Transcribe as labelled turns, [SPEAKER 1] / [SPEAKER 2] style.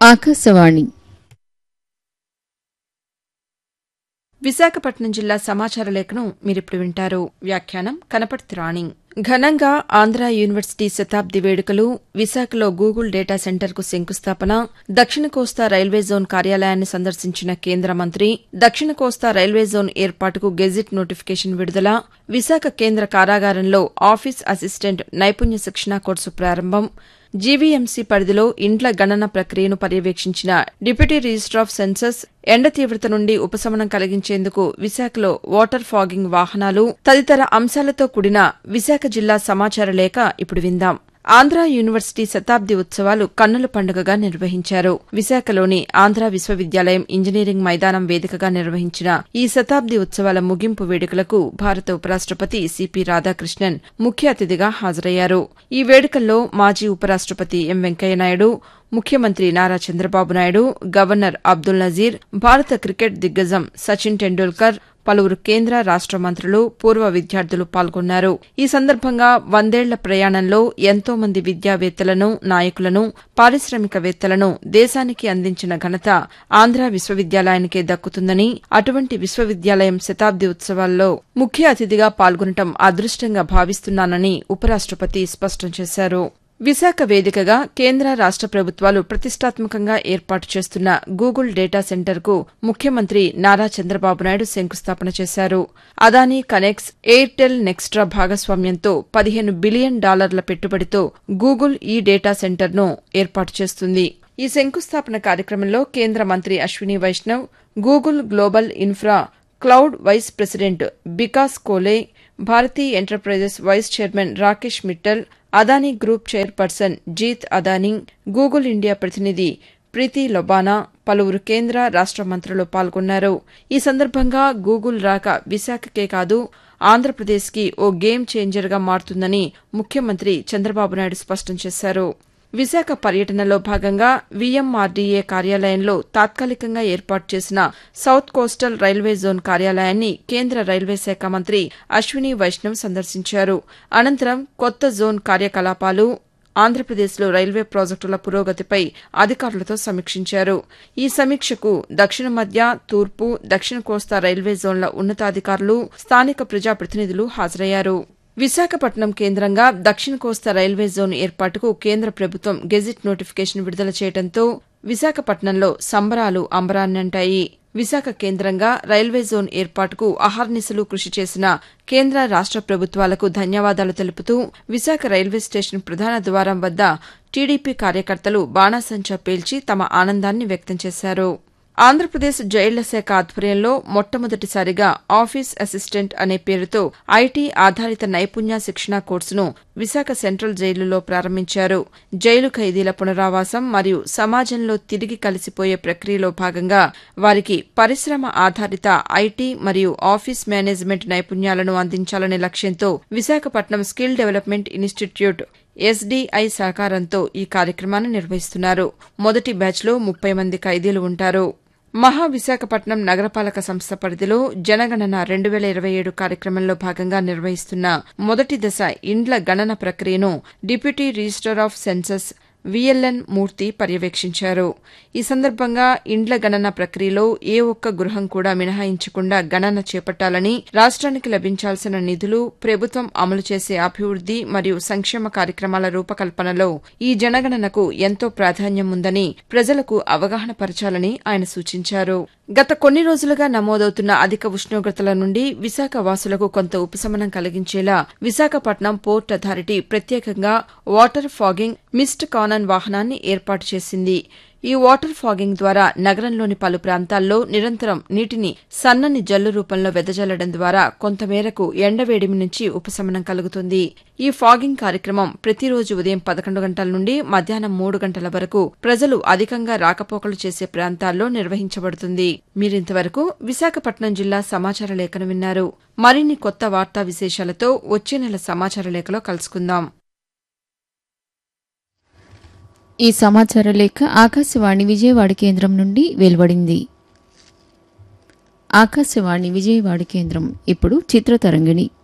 [SPEAKER 1] ఆకాశవాణి
[SPEAKER 2] విశాఖపట్నం జిల్లా సమాచార లేఖను మీరిప్పుడు వింటారు వ్యాఖ్యానం కనపర్తి రాణి ఘనంగా ఆంధ్ర యూనివర్సిటీ శతాబ్ది వేడుకలు విశాఖలో గూగుల్ డేటా సెంటర్కు శంకుస్థాపన దక్షిణ కోస్తా రైల్వే జోన్ కార్యాలయాన్ని సందర్శించిన కేంద్ర మంత్రి దక్షిణ కోస్తా రైల్వే జోన్ ఏర్పాటుకు గెజిట్ నోటిఫికేషన్ విడుదల విశాఖ కేంద్ర కారాగారంలో ఆఫీస్ అసిస్టెంట్ నైపుణ్య శిక్షణా కోర్సు ప్రారంభం జీవీఎంసీ పరిధిలో ఇండ్ల గణన ప్రక్రియను పర్యవేక్షించిన డిప్యూటీ రిజిస్టర్ ఆఫ్ సెన్సస్ ఎండ తీవ్రత నుండి ఉపశమనం కలిగించేందుకు విశాఖలో వాటర్ ఫాగింగ్ వాహనాలు తదితర అంశాలతో కూడిన విశాఖ జిల్లా సమాచార లేఖ ఇప్పుడు విందాం ఆంధ్ర యూనివర్సిటీ శతాబ్ది ఉత్సవాలు కన్నుల పండుగగా నిర్వహించారు విశాఖలోని ఆంధ్ర విశ్వవిద్యాలయం ఇంజనీరింగ్ మైదానం వేదికగా నిర్వహించిన ఈ శతాబ్ది ఉత్సవాల ముగింపు వేడుకలకు భారత ఉపరాష్టపతి సిపి రాధాకృష్ణన్ ముఖ్య అతిథిగా హాజరయ్యారు ఈ వేడుకల్లో మాజీ ఉపరాష్టపతి ఎం వెంకయ్యనాయుడు ముఖ్యమంత్రి నారా చంద్రబాబు నాయుడు గవర్నర్ అబ్దుల్ నజీర్ భారత క్రికెట్ దిగ్గజం సచిన్ టెండూల్కర్ పలువురు కేంద్ర రాష్ట మంత్రులు పూర్వ విద్యార్థులు పాల్గొన్నారు ఈ సందర్భంగా వందేళ్ల ప్రయాణంలో ఎంతో మంది విద్యావేత్తలను నాయకులను పారిశ్రామికవేత్తలను దేశానికి అందించిన ఘనత ఆంధ్ర విశ్వవిద్యాలయానికే దక్కుతుందని అటువంటి విశ్వవిద్యాలయం శతాబ్ది ఉత్సవాల్లో ముఖ్య అతిథిగా పాల్గొనడం అదృష్టంగా భావిస్తున్నానని ఉపరాష్టపతి స్పష్టం చేశారు విశాఖ వేదికగా కేంద్ర రాష్ట ప్రభుత్వాలు ప్రతిష్టాత్మకంగా ఏర్పాటు చేస్తున్న గూగుల్ డేటా సెంటర్కు ముఖ్యమంత్రి నారా చంద్రబాబు నాయుడు శంకుస్థాపన చేశారు అదానీ కనెక్స్ ఎయిర్టెల్ నెక్స్ట్రా భాగస్వామ్యంతో పదిహేను బిలియన్ డాలర్ల పెట్టుబడితో గూగుల్ ఈ డేటా సెంటర్ను ఏర్పాటు చేస్తుంది ఈ శంకుస్థాపన కార్యక్రమంలో కేంద్ర మంత్రి Ashwini Vaishnaw Google global infra cloud vice president Bikash Koley Bharti enterprises vice chairman Rakesh Mittal Adani group chairperson Jeet Adani Google India ప్రతినిధి ప్రీతి లొబానా పలువురు కేంద్ర రాష్ట మంత్రులు పాల్గొన్నారు ఈ సందర్భంగా గూగుల్ రాక విశాఖకే కాదు ఆంధ్రప్రదేశ్కి ఓ గేమ్ చేంజర్గా మారుతుందని ముఖ్యమంత్రి చంద్రబాబు నాయుడు స్పష్టం చేశారు విశాఖ పర్యటనలో భాగంగా వీఎంఆర్డీఏ కార్యాలయంలో తాత్కాలికంగా ఏర్పాటు చేసిన సౌత్ కోస్టల్ రైల్వే జోన్ కార్యాలయాన్ని కేంద్ర రైల్వే శాఖ మంత్రి అశ్విని వైష్ణవ్ సందర్శించారు అనంతరం కొత్త జోన్ కార్యకలాపాలు ఆంధ్రప్రదేశ్లో రైల్వే ప్రాజెక్టుల పురోగతిపై అధికారులతో సమీక్షించారు ఈ సమీక్షకు దక్షిణ మధ్య తూర్పు దక్షిణ కోస్తా రైల్వే జోన్ల ఉన్నతాధికారులు స్థానిక ప్రజాప్రతినిధులు హాజరయ్యారు విశాఖపట్నం కేంద్రంగా దక్షిణ కోస్తా రైల్వే జోన్ ఏర్పాటుకు కేంద్ర ప్రభుత్వం గెజిట్ నోటిఫికేషన్ విడుదల చేయడంతో విశాఖపట్నంలో సంబరాలు అంబరాన్నంటాయి విశాఖ కేంద్రంగా రైల్వే జోన్ ఏర్పాటుకు అహర్నిశలు కృషి చేసిన కేంద్ర రాష్ట ప్రభుత్వాలకు ధన్యవాదాలు తెలుపుతూ విశాఖ రైల్వే స్టేషన్ ప్రధాన ద్వారం వద్ద టీడీపీ కార్యకర్తలు బాణాసంచా పేల్చి తమ ఆనందాన్ని వ్యక్తం చేశారు ఆంధ్రప్రదేశ్ జైళ్ల శాఖ ఆధ్వర్యంలో మొట్టమొదటిసారిగా ఆఫీస్ అసిస్టెంట్ అనే పేరుతో ఐటీ ఆధారిత నైపుణ్య శిక్షణా కోర్సును విశాఖ సెంట్రల్ జైలులో ప్రారంభించారు జైలు ఖైదీల పునరావాసం మరియు సమాజంలో తిరిగి కలిసిపోయే ప్రక్రియలో భాగంగా వారికి పరిశ్రమ ఆధారిత ఐటీ మరియు ఆఫీస్ మేనేజ్మెంట్ నైపుణ్యాలను అందించాలనే లక్ష్యంతో Visakhapatnam skill development institute SDI సహకారంతో ఈ కార్యక్రమాన్ని నిర్వహిస్తున్నారు మొదటి బ్యాచ్లో ముప్పై మంది ఖైదీలు ఉంటారు మహా విశాఖపట్నం నగరపాలక సంస్థ పరిధిలో జనగణన రెండు వేల ఇరవై ఏడు కార్యక్రమంలో భాగంగా నిర్వహిస్తున్న మొదటి దశ ఇండ్ల గణన ప్రక్రియను deputy registrar of census VLN Murthy పర్యవేక్షించారు ఈ సందర్భంగా ఇండ్ల గణన ప్రక్రియలో ఏ ఒక్క గృహం కూడా మినహాయించకుండా గణన చేపట్టాలని రాష్ట్రానికి లభించాల్సిన నిధులు ప్రభుత్వం అమలు చేసే అభివృద్ది మరియు సంక్షేమ కార్యక్రమాల రూపకల్పనలో ఈ జనగణనకు ఎంతో ప్రాధాన్యం ఉందని ప్రజలకు అవగాహన పరచాలని ఆయన సూచించారు గత కొన్ని రోజులుగా నమోదవుతున్న అధిక ఉష్ణోగ్రతల నుండి విశాఖ వాసులకు కొంత ఉపశమనం కలిగించేలా విశాఖపట్నం పోర్ట్ అథారిటీ ప్రత్యేకంగా వాటర్ ఫాగింగ్ మిస్ట్ కానన్ వాహనాన్ని ఏర్పాటు చేసింది ఈ వాటర్ ఫాగింగ్ ద్వారా నగరంలోని పలు ప్రాంతాల్లో నిరంతరం నీటిని సన్నని జల్లు రూపంలో వెదజల్లడం ద్వారా కొంతమేరకు ఎండవేడిమి నుంచి ఉపశమనం కలుగుతుంది ఈ ఫాగింగ్ కార్యక్రమం ప్రతిరోజు ఉదయం పదకొండు గంటల నుండి మధ్యాహ్నం మూడు గంటల వరకు ప్రజలు అధికంగా రాకపోకలు చేసే ప్రాంతాల్లో నిర్వహించబడుతుంది మీరింతవరకు విశాఖపట్నం జిల్లా సమాచార లేఖను విన్నారు మరిన్ని కొత్త వార్తా విశేషాలతో వచ్చే నెల సమాచార లేఖలో కలుసుకుందాం
[SPEAKER 1] ఈ సమాచార లేఖ ఆకాశవాణి విజయవాడ కేంద్రం నుండి వెలువడింది ఆకాశవాణి విజయవాడ కేంద్రం ఇప్పుడు చిత్రతరంగిణి